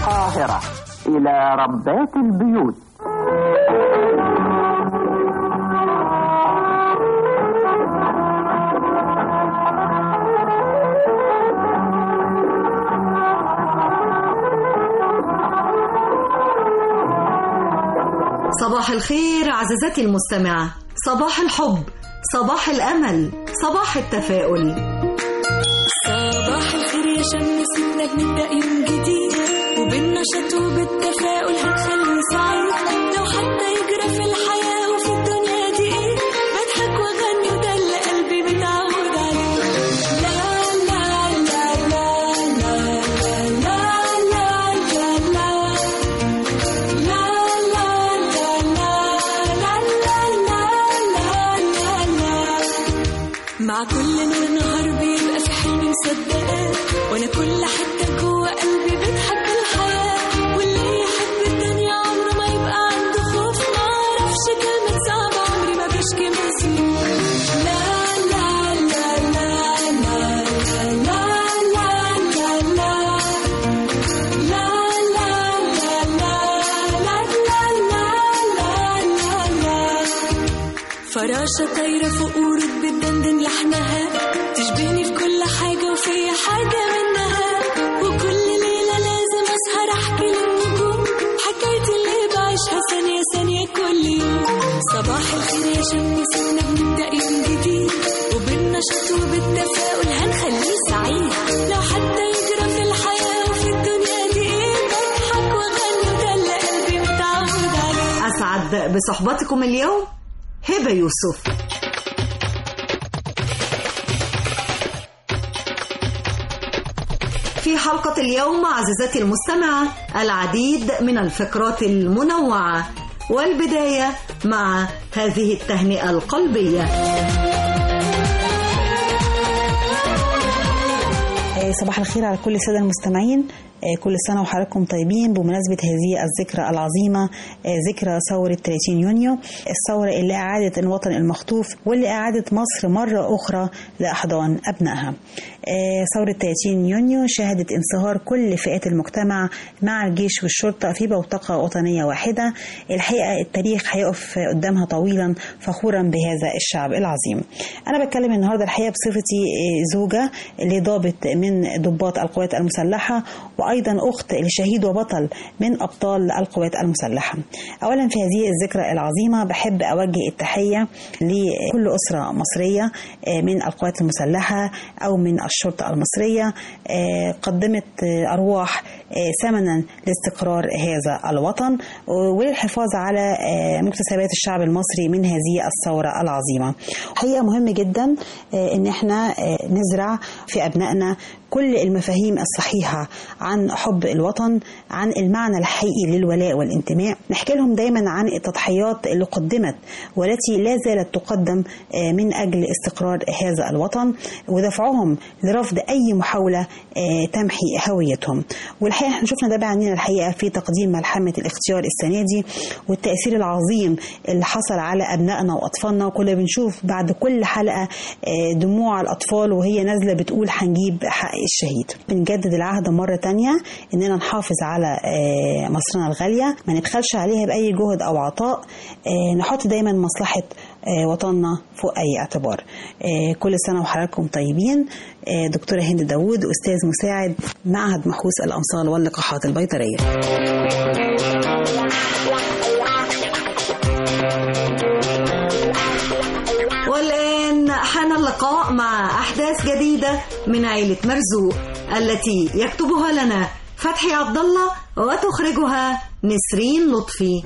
القاهرة إلى ربات البيوت صباح الخير عزيزتي المستمعة صباح الحب صباح الأمل صباح التفاؤل صباح الخير يا شمسنا بنبدأ يوم جديد وبالنشاط وبالتفاؤل هنخلي سعيد لو حتى يجرى في الحياة وفي الدنيا دي ايه بضحك واغني وده اللي قلبي متعود عليه لا لا لا لا لا لا لا لا لا لا لا لا لا لا لا لا مع كل نور نهار بيبقى في حلم مصدقاه وانا كل حته جوه قلبي بتحب الحياه واللي يحب الدنيا عمره ما يبقى عنده خوف ما اعرفش كلمه صعبه عمري ما بشكي مسلوب لا لا لا لا لا لا لا لا لا لا لا لا لا لا لا لا فراشة طايرة فوق ورود بتدندن لحنها تشبهني في كل حاجة وفي حاجة منها وكل ليلة لازم أسهر أحكي للنجوم حكايتي اللي بعيشها ثانية ثانية كل يوم صباح الخير يا شمسنا بنبدأ يوم جديد وبالنشاط وبالتفاؤل هنخليه سعيد لو حتى يجرى في الحياة وفي الدنيا دي إيه بضحك وأغني وده اللي قلبي متعود عليه أسعد بصحبتكم اليوم هبة يوسف في حلقة اليوم عزيزتي المستمعة العديد من الفقرات المنوعة والبداية مع هذه التهنئة القلبية آه، صباح الخير على كل السادة المستمعين آه، كل سنة وحضراتكم طيبين بمناسبة هذه الذكرى العظيمة آه، ذكرى ثورة 30 يونيو الثورة اللي أعادت الوطن المخطوف واللي أعادت مصر مرة أخرى لأحضان أبنائها آه، ثورة 30 يونيو شهدت انصهار كل فئات المجتمع مع الجيش والشرطة في بوتقة وطنية واحدة الحقيقة التاريخ هيقف قدامها طويلا فخورا بهذا الشعب العظيم أنا بتكلم النهاردة الحقيقة بصفتي آه، زوجة لضابط من ضباط القوات المسلحة وأيضا أخت لشهيد وبطل من أبطال القوات المسلحة أولا في هذه الذكرى العظيمة بحب أوجه التحية لكل أسرة مصرية آه، من القوات المسلحة أو من الشرطة المصرية آه، قدمت آه، أرواح آه، ثمنا لاستقرار هذا الوطن وللحفاظ على آه، مكتسبات الشعب المصري من هذه الثورة العظيمة حقيقة مهم جدا آه، ان احنا آه، نزرع في ابنائنا كل المفاهيم الصحيحة عن حب الوطن عن المعنى الحقيقي للولاء والانتماء نحكي لهم دايما عن التضحيات اللي قدمت والتي لا زالت تقدم آه، من أجل استقرار هذا الوطن ودفعهم لرفض أي محاولة آه، تمحي هويتهم والحقيقة احنا شفنا ده بعينينا الحقيقة في تقديم ملحمة الاختيار السنة دي والتأثير العظيم اللي حصل على أبنائنا وأطفالنا وكنا بنشوف بعد كل حلقة آه، دموع الأطفال وهي نازلة بتقول هنجيب حق الشهيد بنجدد العهد مرة تانية إننا نحافظ على آه، مصرنا الغالية ما نبخلش عليها بأي جهد أو عطاء آه، نحط دايما مصلحة آه، وطننا فوق أي اعتبار آه، كل سنة وحضراتكم طيبين آه، دكتورة هند داوود أستاذ مساعد معهد محوس الأمصال واللقاحات البيطرية والآن حان اللقاء مع أحداث جديدة من عيلة مرزوق التي يكتبها لنا فتحي عبد الله وتخرجها نسرين لطفي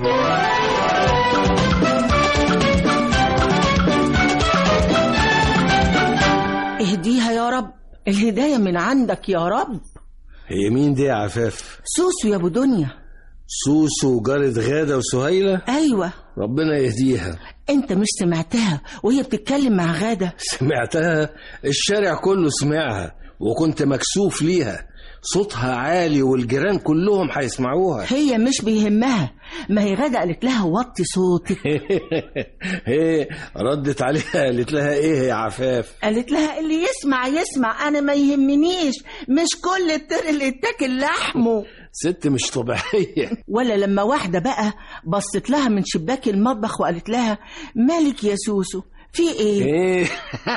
اهديها يا رب الهداية من عندك يا رب هي مين دي يا عفاف سوسو يا ابو دنيا سوسو وجارة غادة وسهيلة ايوه ربنا يهديها انت مش سمعتها وهي بتتكلم مع غادة سمعتها الشارع كله سمعها وكنت مكسوف ليها صوتها عالي والجيران كلهم هيسمعوها هي مش بيهمها ما هي غادة قالت لها وطي صوتك هي ردت عليها قالت لها ايه يا عفاف قالت لها اللي يسمع يسمع انا ما يهمنيش مش كل الطير اللي يتاكل لحمه ست مش طبيعية ولا لما واحدة بقى بصت لها من شباك المطبخ وقالت لها مالك يا سوسو في ايه ايه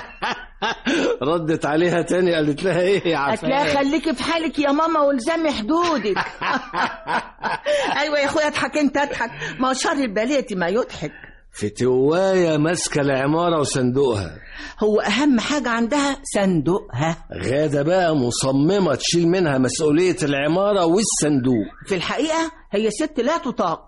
ردت عليها تاني قالت لها ايه يا قالت لها عفاف خليكي في حالك يا ماما والزمي حدودك ايوه يا اخويا اضحك انت اضحك ما هو شر البلية ما يضحك فتواية ماسكة العمارة وصندوقها هو اهم حاجة عندها صندوقها غادة بقى مصممة تشيل منها مسؤولية العمارة والصندوق في الحقيقة هي ست لا تطاق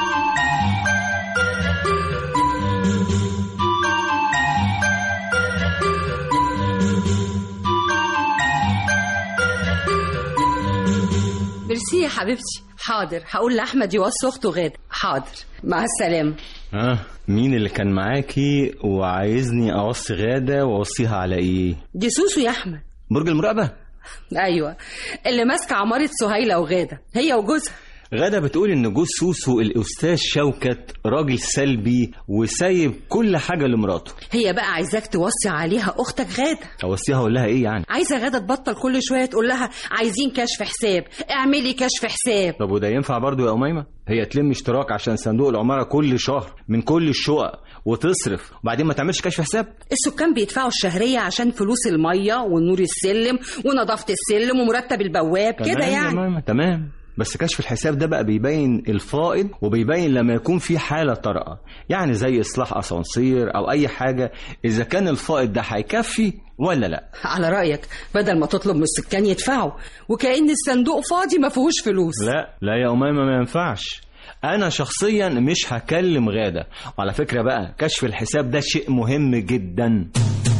ميرسي يا حبيبتي حاضر هقول لاحمد يوصي اخته غاده حاضر مع السلامه اه مين اللي كان معاكي وعايزني اوصي غادة واوصيها على ايه دي سوسو يا احمد برج المراقبة ايوه اللي ماسكه عماره سهيله وغاده هي وجوزها غادة بتقول ان جوز سوسو الاستاذ شوكت راجل سلبي وسايب كل حاجة لمراته هي بقى عايزاك توصي عليها اختك غاده اوصيها اقول لها ايه يعني عايزه غاده تبطل كل شويه تقول لها عايزين كشف حساب اعملي كشف حساب طب وده ينفع برضو يا أميمة هي تلم اشتراك عشان صندوق العمارة كل شهر من كل الشقق وتصرف وبعدين ما تعملش كشف حساب السكان بيدفعوا الشهريه عشان فلوس الميه ونور السلم ونظافه السلم ومرتب البواب كده تمام يا يعني ماما تمام بس كشف الحساب ده بقى بيبين الفائض وبيبين لما يكون في حالة طارئة يعني زي إصلاح أسانسير أو أي حاجة إذا كان الفائض ده هيكفي ولا لا على رايك بدل ما تطلب من السكان يدفعوا وكأن الصندوق فاضي ما فيهوش فلوس لا لا يا أميمة ما ينفعش أنا شخصيا مش هكلم غادة وعلى فكرة بقى كشف الحساب ده شيء مهم جدا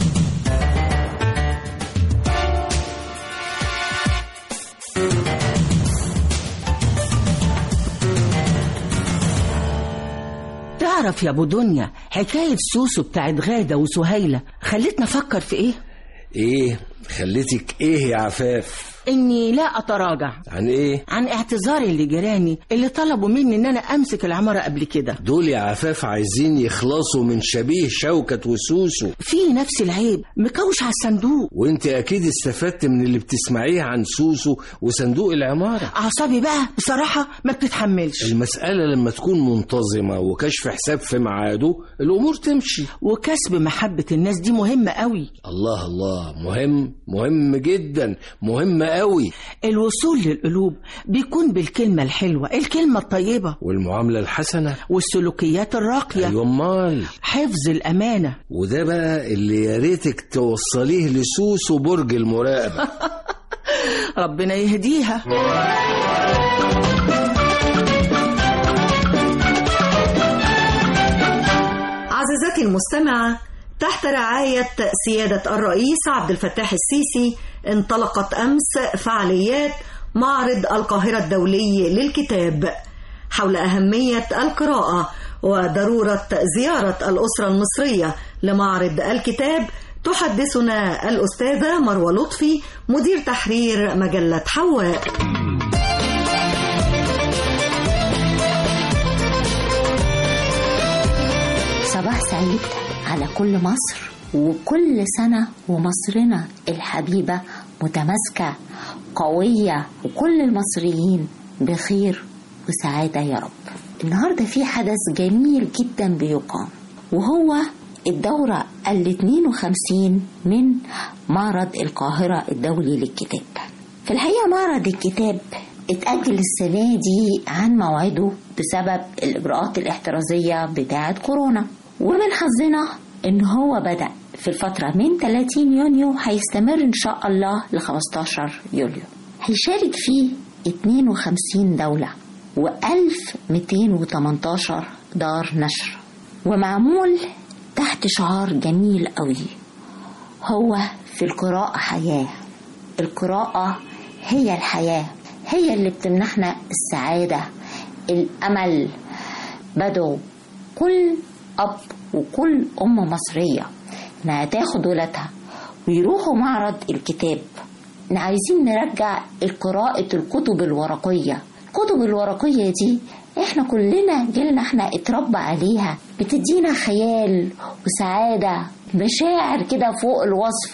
تعرف يا ابو دنيا حكاية سوسو بتاعت غادة وسهيلة خلتنا افكر في ايه ايه خليتك ايه يا عفاف اني لا اتراجع عن ايه عن اعتذاري لجيراني اللي طلبوا مني ان انا امسك العمارة قبل كده دول يا عفاف عايزين يخلصوا من شبيه شوكت وسوسو في نفس العيب مكوش على الصندوق وانت اكيد استفدت من اللي بتسمعيه عن سوسو وصندوق العمارة اعصابي بقى بصراحة ما بتتحملش المسألة لما تكون منتظمة وكشف حساب في ميعاده الأمور تمشي وكسب محبة الناس دي مهمة قوي الله الله مهم مهم جدا مهم قوي الوصول للقلوب بيكون بالكلمة الحلوة الكلمة الطيبة والمعاملة الحسنة والسلوكيات الراقية أيوة أمال حفظ الأمانة وده بقى اللي يا ريتك توصليه لسوسو برج المراقبة ربنا يهديها عزيزتي المستمعة تحت رعاية سيادة الرئيس عبد الفتاح السيسي انطلقت أمس فعاليات معرض القاهرة الدولي للكتاب حول أهمية القراءة وضرورة زيارة الأسرة المصرية لمعرض الكتاب تحدثنا الأستاذة مروة لطفي مدير تحرير مجلة حواء صباح سعيد على كل مصر وكل سنة ومصرنا الحبيبة متماسكة قوية وكل المصريين بخير وسعادة يا رب النهاردة في حدث جميل جدا بيقام وهو الدورة ال 52 من معرض القاهرة الدولي للكتاب في الحقيقة معرض الكتاب اتأجل السنة دي عن موعده بسبب الإجراءات الاحترازية بتاعة كورونا ومن حظنا إن هو بدأ في الفترة من 30 يونيو هيستمر إن شاء الله ل 15 يوليو هيشارك فيه 52 دولة و1218 دار نشر ومعمول تحت شعار جميل قوي هو في القراءة حياة القراءة هي الحياة هي اللي بتمنحنا السعادة الأمل بدو كل أب وكل أم مصرية إنها تاخد ولادها ويروحوا معرض الكتاب إحنا عايزين نرجع قراءة الكتب الورقية الكتب الورقية دي احنا كلنا جيلنا احنا اتربى عليها بتدينا خيال وسعادة مشاعر كده فوق الوصف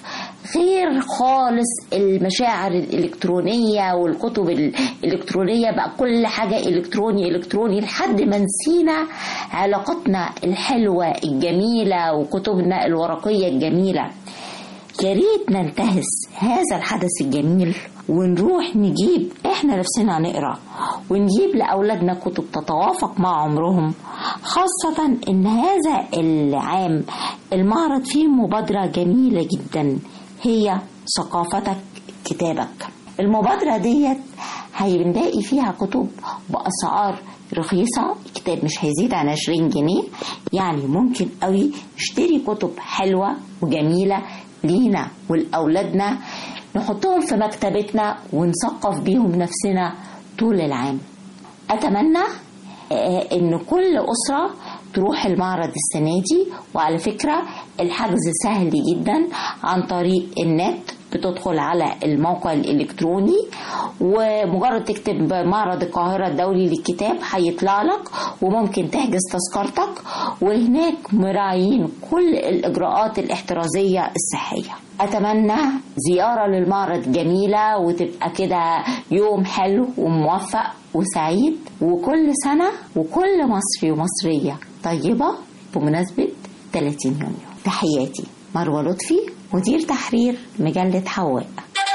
غير خالص المشاعر الإلكترونية والكتب الإلكترونية بقى كل حاجة إلكتروني إلكتروني لحد ما نسينا علاقتنا الحلوة الجميلة وكتبنا الورقية الجميلة يا ريت ننتهز هذا الحدث الجميل ونروح نجيب احنا نفسنا نقرا ونجيب لاولادنا كتب تتوافق مع عمرهم خاصة ان هذا العام المعرض فيه مبادرة جميلة جدا هي ثقافتك كتابك المبادرة ديت هنلاقي فيها كتب بأسعار رخيصة الكتاب مش هيزيد عن 20 جنيه يعني ممكن قوي نشتري كتب حلوة وجميلة لينا ولأولادنا نحطهم في مكتبتنا ونثقف بيهم نفسنا طول العام أتمنى إن كل أسرة تروح المعرض السنة دي وعلى فكرة الحجز سهل جدا عن طريق النت بتدخل على الموقع الإلكتروني ومجرد تكتب معرض القاهرة الدولي للكتاب هيطلع لك وممكن تحجز تذكرتك وهناك مراعيين كل الإجراءات الاحترازية الصحية أتمنى زيارة للمعرض جميلة وتبقى كده يوم حلو وموفق وسعيد وكل سنة وكل مصري ومصرية طيبة بمناسبة 30 يونيو تحياتي مروة لطفي مدير تحرير مجلة حواء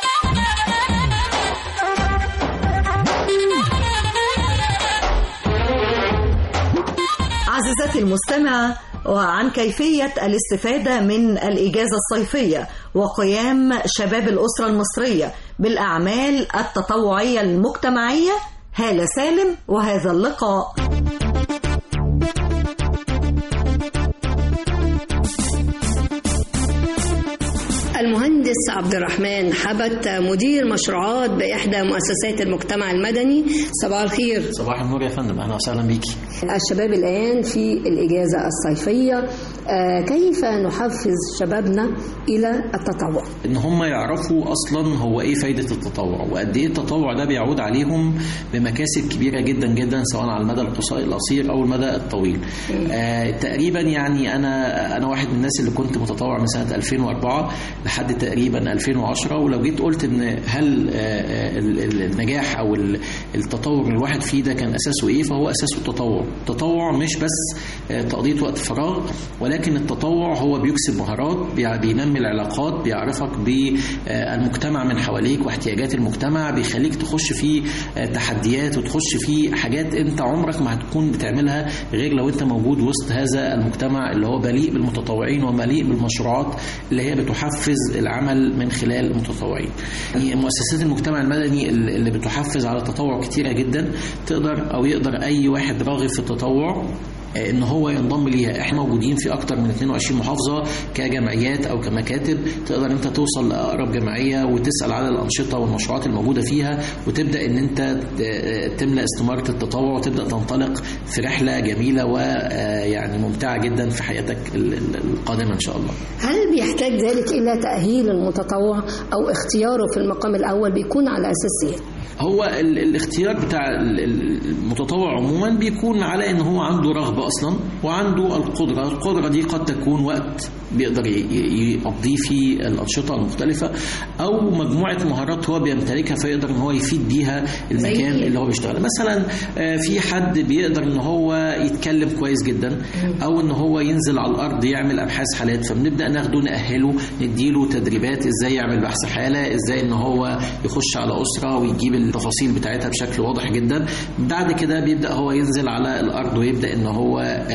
عزيزتي المستمعة وعن كيفية الاستفادة من الإجازة الصيفية وقيام شباب الأسرة المصرية بالأعمال التطوعية المجتمعية هالة سالم وهذا اللقاء المهندس عبد الرحمن حبت مدير مشروعات بإحدى مؤسسات المجتمع المدني صباح الخير صباح النور يا فندم أهلا وسهلا بيكي الشباب الآن في الإجازة الصيفية كيف نحفز شبابنا إلى التطوع إن هم يعرفوا أصلا هو إيه فايدة التطوع وقد إيه التطوع ده بيعود عليهم بمكاسب كبيرة جدا جدا سواء على المدى القصير أو المدى الطويل آه تقريبا يعني أنا أنا واحد من الناس اللي كنت متطوع من سنة 2004 لحد تقريبا 2010 ولو جيت قلت ان هل النجاح او التطور اللي الواحد فيه ده كان اساسه ايه فهو اساسه التطوع التطوع مش بس تقضيه وقت فراغ ولكن التطوع هو بيكسب مهارات بينمي العلاقات بيعرفك بالمجتمع من حواليك واحتياجات المجتمع بيخليك تخش في تحديات وتخش في حاجات انت عمرك ما هتكون بتعملها غير لو انت موجود وسط هذا المجتمع اللي هو مليء بالمتطوعين ومليء بالمشروعات اللي هي بتحفز العمل من خلال المتطوعين يعني مؤسسات المجتمع المدني اللي بتحفز على التطوع كتيرة جدا تقدر أو يقدر أي واحد راغب في التطوع ان هو ينضم ليها احنا موجودين في اكتر من 22 محافظه كجمعيات او كمكاتب تقدر انت توصل لاقرب جمعيه وتسال على الانشطه والمشروعات الموجوده فيها وتبدا ان انت تملا استماره التطوع وتبدا تنطلق في رحله جميله ويعني ممتعه جدا في حياتك القادمه ان شاء الله. هل بيحتاج ذلك الى تاهيل المتطوع او اختياره في المقام الاول بيكون على اساس ايه؟ هو الاختيار بتاع المتطوع عموما بيكون على ان هو عنده رغبه اصلا وعنده القدره، القدره دي قد تكون وقت بيقدر يقضيه في الانشطه المختلفه او مجموعه مهارات هو بيمتلكها فيقدر ان هو يفيد بيها المكان اللي هو بيشتغل مثلا في حد بيقدر ان هو يتكلم كويس جدا او ان هو ينزل على الارض يعمل ابحاث حالات فبنبدا ناخده ناهله نديله تدريبات ازاي يعمل بحث حاله ازاي ان هو يخش على اسره ويجيب التفاصيل بتاعتها بشكل واضح جدا بعد كده بيبدا هو ينزل على الارض ويبدا ان هو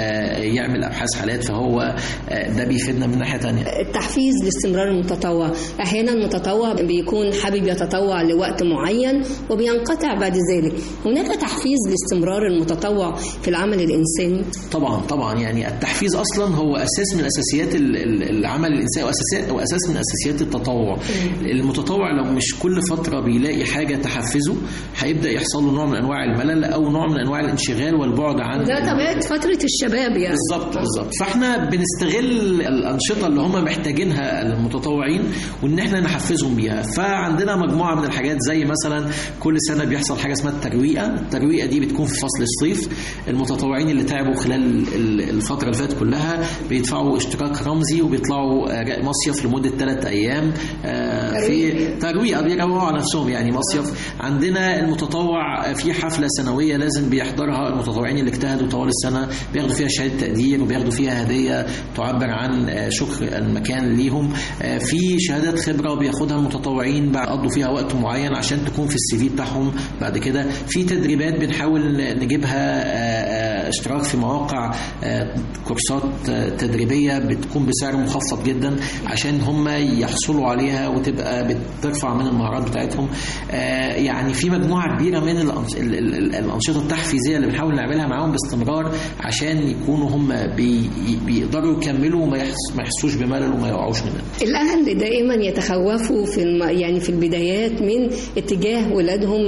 يعمل ابحاث حالات فهو ده بيفيدنا من ناحيه ثانيه التحفيز لاستمرار المتطوع احيانا المتطوع بيكون حابب يتطوع لوقت معين وبينقطع بعد ذلك هناك تحفيز لاستمرار المتطوع في العمل الانساني طبعا طبعا يعني التحفيز اصلا هو اساس من اساسيات العمل الانساني واساس واساس من اساسيات التطوع المتطوع لو مش كل فتره بيلاقي حاجه تحفز نحفزه هيبدا يحصل له نوع من انواع الملل او نوع من انواع الانشغال والبعد عن ده طبيعه فتره الشباب يعني بالظبط بالظبط فاحنا بنستغل الانشطه اللي هم محتاجينها المتطوعين وان احنا نحفزهم بيها فعندنا مجموعه من الحاجات زي مثلا كل سنه بيحصل حاجه اسمها الترويقه الترويقه دي بتكون في فصل الصيف المتطوعين اللي تعبوا خلال ال- الفتره اللي فاتت كلها بيدفعوا اشتراك رمزي وبيطلعوا آه، مصيف لمده ثلاث ايام آه، في ترويقه بيروقوا على نفسهم يعني مصيف عندنا المتطوع في حفله سنويه لازم بيحضرها المتطوعين اللي اجتهدوا طوال السنه بياخدوا فيها شهاده تقدير وبياخدوا فيها هديه تعبر عن آه، شكر المكان ليهم آه، في شهادات خبره بياخدها المتطوعين بعد قضوا فيها وقت معين عشان تكون في السي في بتاعهم بعد كده في تدريبات بنحاول نجيبها آه، آه، اشتراك في مواقع آه، كورسات آه، تدريبيه بتكون بسعر مخفض جدا عشان هم يحصلوا عليها وتبقى بترفع من المهارات بتاعتهم آه، يعني في مجموعه كبيره من الأنش- ال- ال- ال- الانشطه التحفيزيه اللي بنحاول نعملها معاهم باستمرار عشان يكونوا هم بي بيقدروا يكملوا وما يحس- ما يحسوش بملل وما يقعوش منها الأهل دائما يتخوفوا في الم... يعني في البدايات من اتجاه ولادهم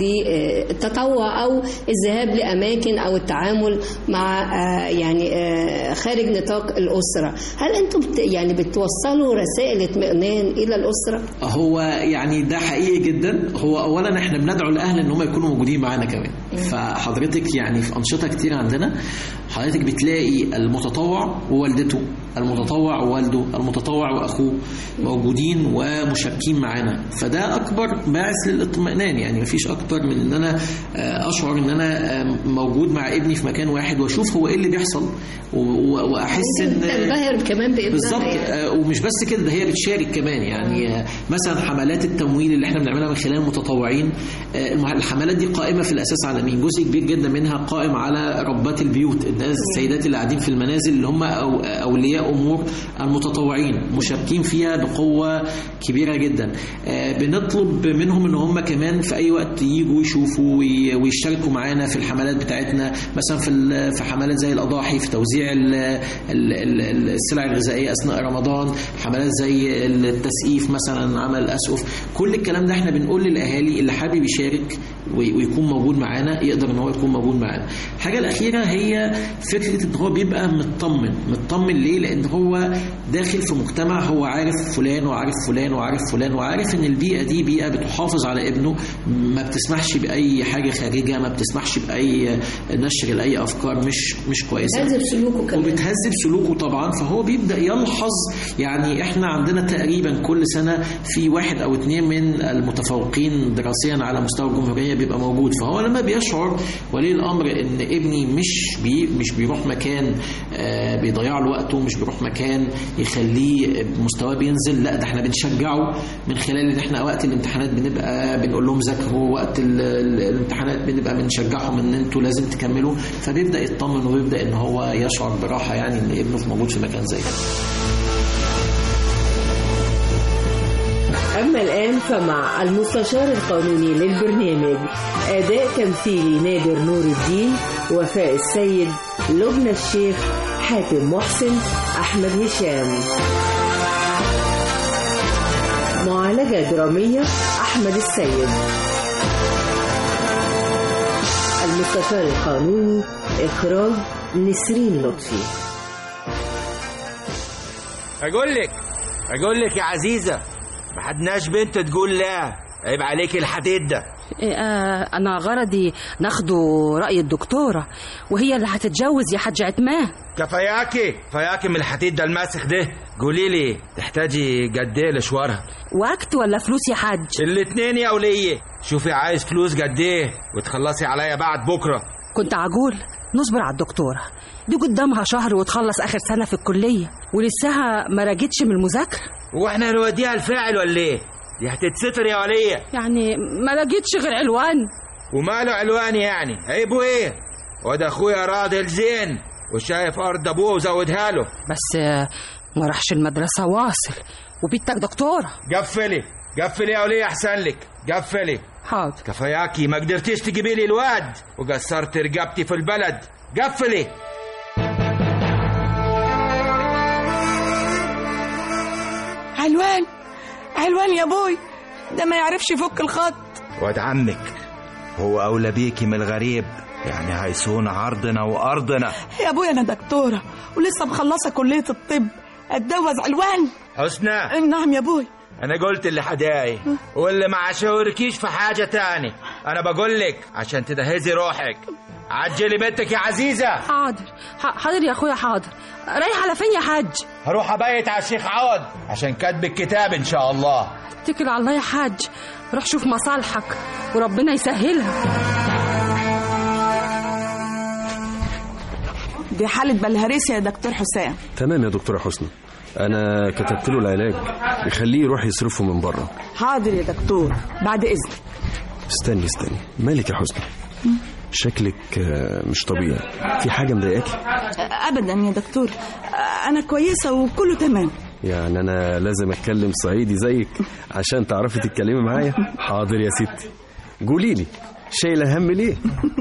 للتطوع أو الذهاب لأماكن أو التعامل مع آه، يعني آه، خارج نطاق الأسرة هل أنتم بت... يعني بتوصلوا رسائل اطمئنان إلى الأسرة؟ هو يعني ده حقيقي جدا هو اولا احنا بندعو الاهل ان هم يكونوا موجودين معانا كمان فحضرتك يعني في انشطه كتير عندنا حضرتك بتلاقي المتطوع ووالدته المتطوع ووالده المتطوع واخوه موجودين ومشاركين معانا فده اكبر باعث للاطمئنان يعني مفيش اكتر من ان انا آه، اشعر ان انا آه، موجود مع ابني في مكان واحد واشوف هو ايه اللي بيحصل و- و- واحس ان تنبهر كمان بابنها بالظبط يعني. آه، ومش بس كده ده هي بتشارك كمان يعني آه، مثلا حملات التمويل اللي احنا بنعملها من خلال المتطوعين آه، المح- الحملات دي قائمه في الاساس على مين؟ جزء كبير جدا منها قائم على ربات البيوت الناس السيدات اللي قاعدين في المنازل اللي هم أو اولياء امور المتطوعين مشاركين فيها بقوه كبيره جدا آه، بنطلب منهم ان هم كمان في اي وقت يجوا يشوفوا وي- ويشاركوا معانا في الحملات بتاعتنا مثلا في ال- في حملات زي الاضاحي في توزيع ال- ال- ال- السلع الغذائيه اثناء رمضان حملات زي التسقيف مثلا عمل اسقف كل الكلام ده احنا بنقول للاهالي اللي حابب يشارك وي- ويكون موجود معانا يقدر ان هو يكون موجود معانا الحاجه الاخيره هي فكره ان هو بيبقى مطمن مطمن ليه لان هو داخل في مجتمع هو عارف فلان وعارف فلان وعارف فلان وعارف ان البيئه دي بيئه بتحافظ على ابنه ما بتسمحش باي حاجه خارجه ما بتسمحش باي نشر لاي افكار مش مش كويسه بتهذب سلوكه كمان وبتهذب سلوكه طبعا فهو بيبدا يلحظ يعني احنا عندنا تقريبا كل سنه في واحد او اتنين من المتفوقين دراسيا على مستوى الجمهوريه بيبقى موجود فهو لما بيشعر ولي الامر ان ابني مش بي مش بيروح مكان آه بيضيع له وقته مش بيروح مكان يخليه مستواه بينزل لا ده احنا بنشجعه من خلال ان احنا وقت الامتحانات بنبقى بنقول لهم ذاكروا وقت ال- ال- الامتحانات بنبقى بنشجعهم ان انتوا لازم تكملوا فبيبدا يطمن وبيبدا ان هو يشعر براحه يعني ان ابنه موجود في مكان زي ده أما الآن فمع المستشار القانوني للبرنامج أداء تمثيلي نادر نور الدين وفاء السيد لبنى الشيخ حاتم محسن أحمد هشام معالجة درامية أحمد السيد المستشار القانوني إخراج نسرين لطفي اقول لك اقول لك يا عزيزه ما حدناش بنت تقول لا عيب عليك الحديد ده إيه، آه، أنا غرضي ناخده رأي الدكتورة وهي اللي هتتجوز يا حاج عتماه كفاياكي كفاياكي من الحديد ده الماسخ ده قولي لي تحتاجي قد ايه لشوارها وقت ولا فلوس يا حاج الاتنين يا وليه شوفي عايز فلوس قد ايه وتخلصي عليا بعد بكره كنت عجول نصبر على الدكتورة دي قدامها شهر وتخلص آخر سنة في الكلية ولسها ما راجتش من المذاكرة واحنا نوديها الفاعل ولا ايه دي هتتستر يا وليه يعني ما راجتش غير علوان وماله علوان يعني عيبه ايه وده اخويا راضي زين وشايف ارض ابوه وزودها له بس آه، ما راحش المدرسة واصل وبيتك دكتورة قفلي قفلي يا وليه احسن لك قفلي حاضر كفاياكي ما قدرتيش تجيبي لي الواد وقصرت رقبتي في البلد قفلي علوان علوان يا بوي ده ما يعرفش يفك الخط واد عمك هو أولى بيكي من الغريب يعني هيسون عرضنا وأرضنا يا ابويا انا دكتوره ولسه مخلصه كليه الطب اتجوز علوان حسنى نعم يا ابوي انا قلت اللي حداي واللي ما عشوركيش في حاجه تاني انا بقول لك عشان تدهزي روحك عجلي بنتك يا عزيزه حاضر ح- حاضر يا اخويا حاضر رايح على فين يا حاج هروح ابيت على الشيخ عوض عشان كاتب الكتاب ان شاء الله اتكل على الله يا حاج روح شوف مصالحك وربنا يسهلها دي حاله بلهارسيا يا دكتور حسام تمام يا دكتورة حسنى أنا كتبت له العلاج يخليه يروح يصرفه من بره حاضر يا دكتور بعد اذنك استني استني مالك يا حسنى شكلك آه، مش طبيعي في حاجة مضايقاكي ابدا يا دكتور انا كويسه وكله تمام يعني أنا لازم أتكلم صعيدي زيك عشان تعرفي تتكلمي معايا حاضر يا ستي قولي لي شايلة هم ليه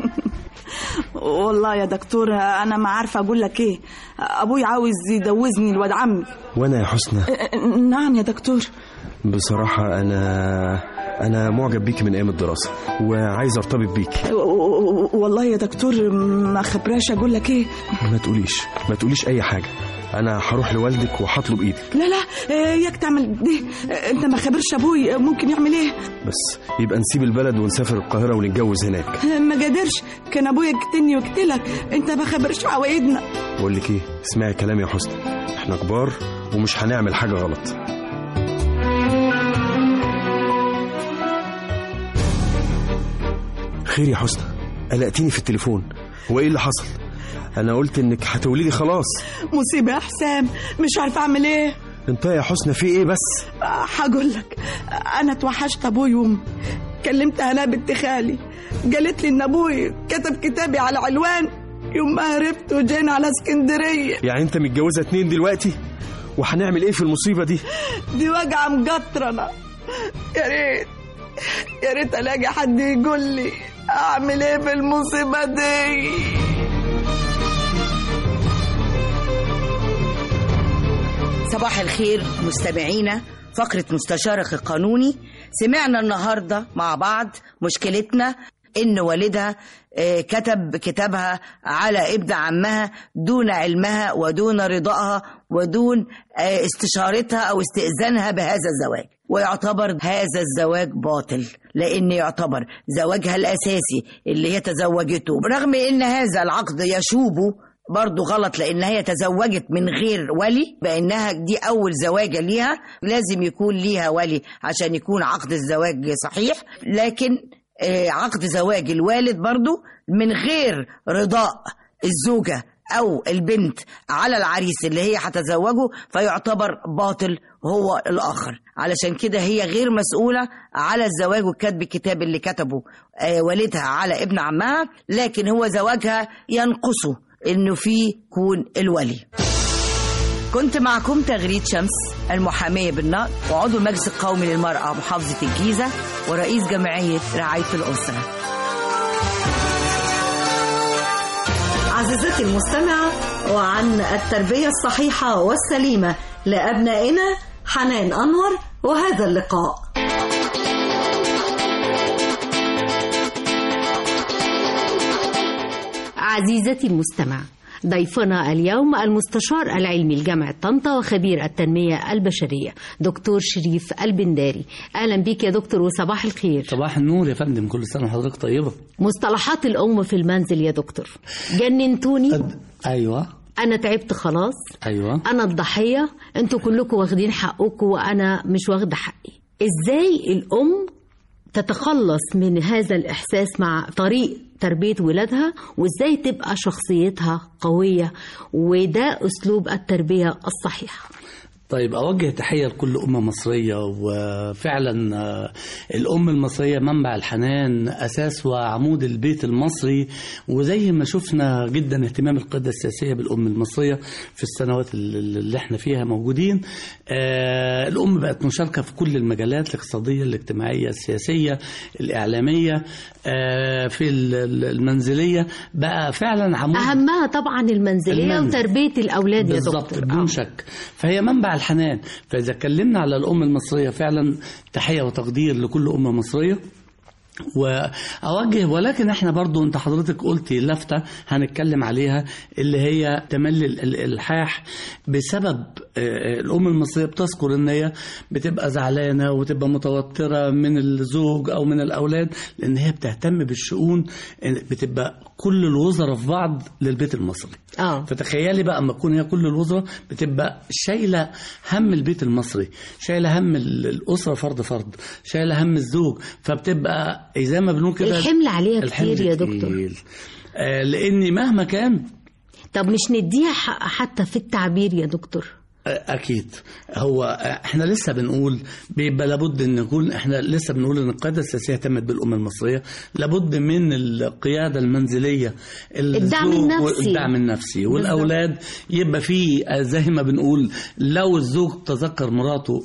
والله يا دكتور انا ما عارفه اقول لك ايه ابوي عاوز يجوزني الواد عمي وأنا يا حسنى نعم يا دكتور بصراحة أنا أنا معجب بيكي من أيام الدراسة وعايز أرتبط بيكي و- و- والله يا دكتور ما خبراش اقول لك ايه ما تقوليش ما تقوليش أي حاجة أنا هروح لوالدك وهطلب إيدك لا لا اياك تعمل دي انت ما خبرش ابوي ممكن يعمل ايه بس يبقى نسيب البلد ونسافر القاهرة ونتجوز هناك ما قدرش كان ابويا يقتلني ويقتلك انت ما خبرش عوايدنا بقول لك إيه اسمعي كلامي يا حسنى إحنا كبار ومش هنعمل حاجة غلط خير يا حسنى قلقتيني في التليفون هو ايه اللي حصل انا قلت انك هتولدي خلاص مصيبه يا حسام مش عارفه اعمل ايه انت يا حسنى في ايه بس هقول لك انا اتوحشت ابوي وامي كلمت هنا بنت خالي قالت لي ان ابوي كتب كتابي على علوان يوم ما هربت وجينا على اسكندريه يعني انت متجوزه اتنين دلوقتي وهنعمل ايه في المصيبه دي دي وجعه مجطرنه يا ريت يا ريت الاقي حد يقول لي اعمل ايه في المصيبه دي صباح الخير مستمعينا فقرة مستشارك القانوني سمعنا النهاردة مع بعض مشكلتنا إن والدها آه، كتب كتابها على ابن عمها دون علمها ودون رضائها ودون آه، استشارتها أو استئذانها بهذا الزواج ويعتبر هذا الزواج باطل لأن يعتبر زواجها الأساسي اللي هي تزوجته برغم إن هذا العقد يشوبه برضه غلط لان هي تزوجت من غير ولي بانها دي اول زواجه ليها لازم يكون ليها ولي عشان يكون عقد الزواج صحيح لكن آه، عقد زواج الوالد برضه من غير رضاء الزوجه او البنت على العريس اللي هي هتزوجه فيعتبر باطل هو الاخر علشان كده هي غير مسؤوله على الزواج وكتب الكتاب اللي كتبه آه، والدها على ابن عمها لكن هو زواجها ينقصه انه فيه كون الولي كنت معكم تغريد شمس المحامية بالنقد وعضو المجلس القومي للمرأة محافظة الجيزة ورئيس جمعية رعاية الأسرة عزيزتي المستمعة وعن التربية الصحيحة والسليمة لأبنائنا حنان أنور وهذا اللقاء عزيزتي المستمع ضيفنا اليوم المستشار العلمي لجامعة طنطا وخبير التنمية البشرية دكتور شريف البنداري أهلا بك يا دكتور وصباح الخير صباح النور يا فندم كل سنة وحضرتك طيبة مصطلحات الأم في المنزل يا دكتور جننتوني أيوة أنا تعبت خلاص أيوة أنا الضحية أنتوا كلكم واخدين حقكم وأنا مش واخدة حقي إزاي الأم تتخلص من هذا الإحساس مع طريق تربية ولادها وإزاي تبقى شخصيتها قوية وده أسلوب التربية الصحيحة طيب أوجه تحية لكل أمة مصرية وفعلا آه، الأم المصرية منبع الحنان أساس وعمود البيت المصري وزي ما شفنا جدا اهتمام القيادة السياسية بالأم المصرية في السنوات اللي اللي احنا فيها موجودين آه، الأم بقت مشاركة في كل المجالات الاقتصادية الاجتماعية السياسية الإعلامية آه، في ال- ال- المنزلية بقى فعلا عمود أهمها طبعا المنزلية المنزل. وتربية الأولاد يا بالظبط دكتور بدون شك فهي منبع الحنان فإذا اتكلمنا على الأم المصرية فعلا تحية وتقدير لكل أمة مصرية واوجه ولكن احنا برضو انت حضرتك قلتي لفته هنتكلم عليها اللي هي تملي ال- الالحاح بسبب آه، الام المصريه بتذكر ان هي بتبقى زعلانه وتبقى متوتره من الزوج او من الاولاد لان هي بتهتم بالشؤون بتبقى كل الوزراء في بعض للبيت المصري اه فتخيلي بقى اما تكون هي كل الوزراء بتبقى شايله هم البيت المصري شايله هم ال- الاسره فرد فرد شايله هم الزوج فبتبقى زي ما بنقول كده الحمل عليها الحمل كتير يا تقيل. دكتور. آه لاني مهما كان طب مش نديها حق حتى في التعبير يا دكتور اكيد هو احنا لسه بنقول بيبقى لابد ان نكون احنا لسه بنقول ان القياده السياسيه اهتمت بالامه المصريه لابد من القياده المنزليه الدعم الزوج النفسي. والدعم النفسي والاولاد يبقى في زي ما بنقول لو الزوج تذكر مراته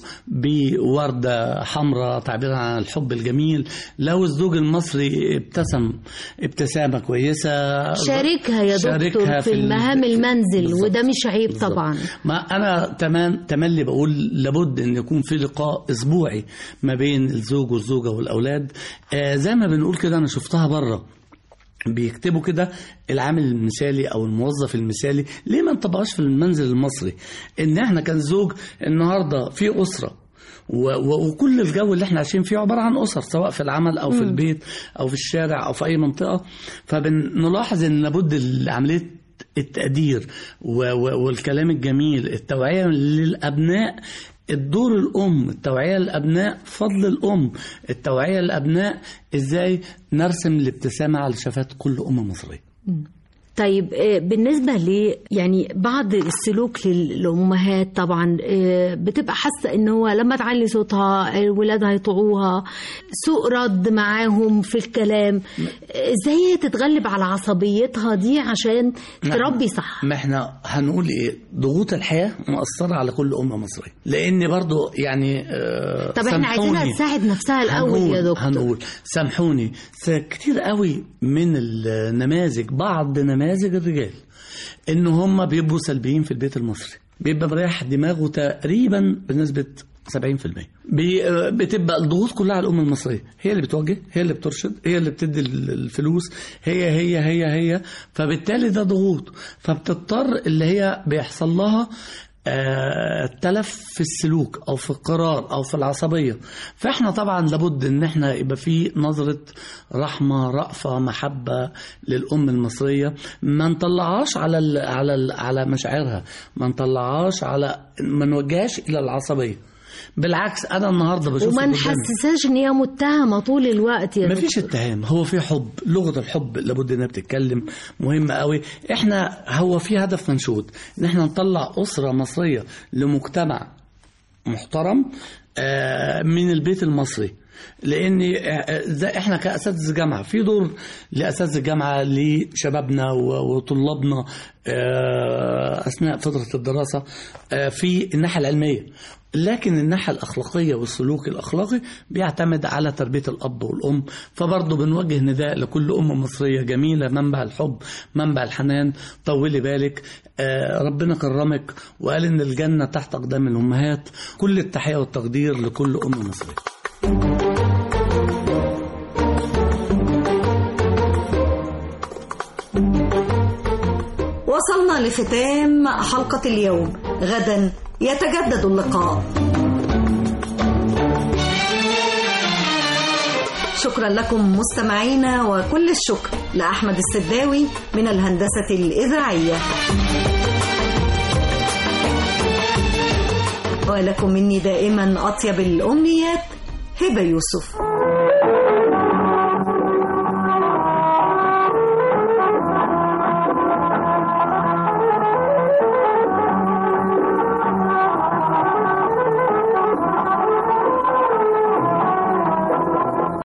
بورده حمراء تعبيرا عن الحب الجميل لو الزوج المصري ابتسم ابتسامه كويسه شاركها يا دكتور شاركها في ال- المهام المنزل بالظبط. وده مش عيب بالظبط. طبعا ما انا تمام تملي بقول لابد ان يكون في لقاء اسبوعي ما بين الزوج والزوجه والاولاد آه زي ما بنقول كده انا شفتها بره بيكتبوا كده العامل المثالي او الموظف المثالي ليه ما نطبقهاش في المنزل المصري ان احنا كان زوج النهارده في اسره و- و- وكل الجو اللي احنا عايشين فيه عباره عن اسر سواء في العمل او في مم. البيت او في الشارع او في اي منطقه فبنلاحظ ان لابد عمليه التقدير و- و- والكلام الجميل التوعيه للابناء الدور الام التوعيه للابناء فضل الام التوعيه للابناء ازاي نرسم الابتسامه على شفات كل ام مصريه طيب آه، بالنسبة ل يعني بعض السلوك للأمهات طبعا آه، بتبقى حاسة إن هو لما تعلي صوتها الولاد هيطوعوها سوء رد معاهم في الكلام آه، ازاي هي تتغلب على عصبيتها دي عشان تربي صح ما احنا هنقول ايه ضغوط الحياه مأثره على كل ام مصريه لان برضو يعني آه طب احنا عايزينها سامحوني. تساعد نفسها الأول هنقول يا دكتور هنقول سامحوني س- كتير قوي من النماذج بعض نماذج الرجال ان هم بيبقوا سلبيين في البيت المصري بيبقى مريح دماغه تقريبا بنسبه 70% بي- آه، بتبقى الضغوط كلها على الأمة المصرية هي اللي بتوجه هي اللي بترشد هي اللي بتدي ال- الفلوس هي هي هي هي فبالتالي ده ضغوط فبتضطر اللي هي بيحصل لها آه، تلف في السلوك او في القرار او في العصبيه فاحنا طبعا لابد ان احنا يبقى في نظره رحمه رأفه محبه للام المصريه ما نطلعهاش على ال على ال على مشاعرها ما نطلعهاش على ما نوجهاش الى العصبيه بالعكس انا النهارده بشوف وما اللي قدامي. نحسسهاش ان هي متهمه طول الوقت يا ما دكتور. فيش اتهام هو في حب لغه الحب لابد انها بتتكلم مهمه قوي احنا هو في هدف منشود ان احنا نطلع اسره مصريه لمجتمع محترم آه، من البيت المصري لان آه، زي احنا كاساتذه جامعه في دور لاساتذه الجامعه لشبابنا و- وطلابنا آه، اثناء فتره الدراسه آه، في الناحيه العلميه لكن الناحيه الاخلاقيه والسلوك الاخلاقي بيعتمد على تربيه الاب والام فبرضه بنوجه نداء لكل ام مصريه جميله منبع الحب منبع الحنان طولي بالك آه، ربنا كرمك وقال ان الجنه تحت اقدام الامهات كل التحيه والتقدير لكل ام مصريه وصلنا لختام حلقة اليوم غدا يتجدد اللقاء شكرا لكم مستمعينا وكل الشكر لأحمد السداوي من الهندسة الإذاعية ولكم مني دائما أطيب الأمنيات هبة يوسف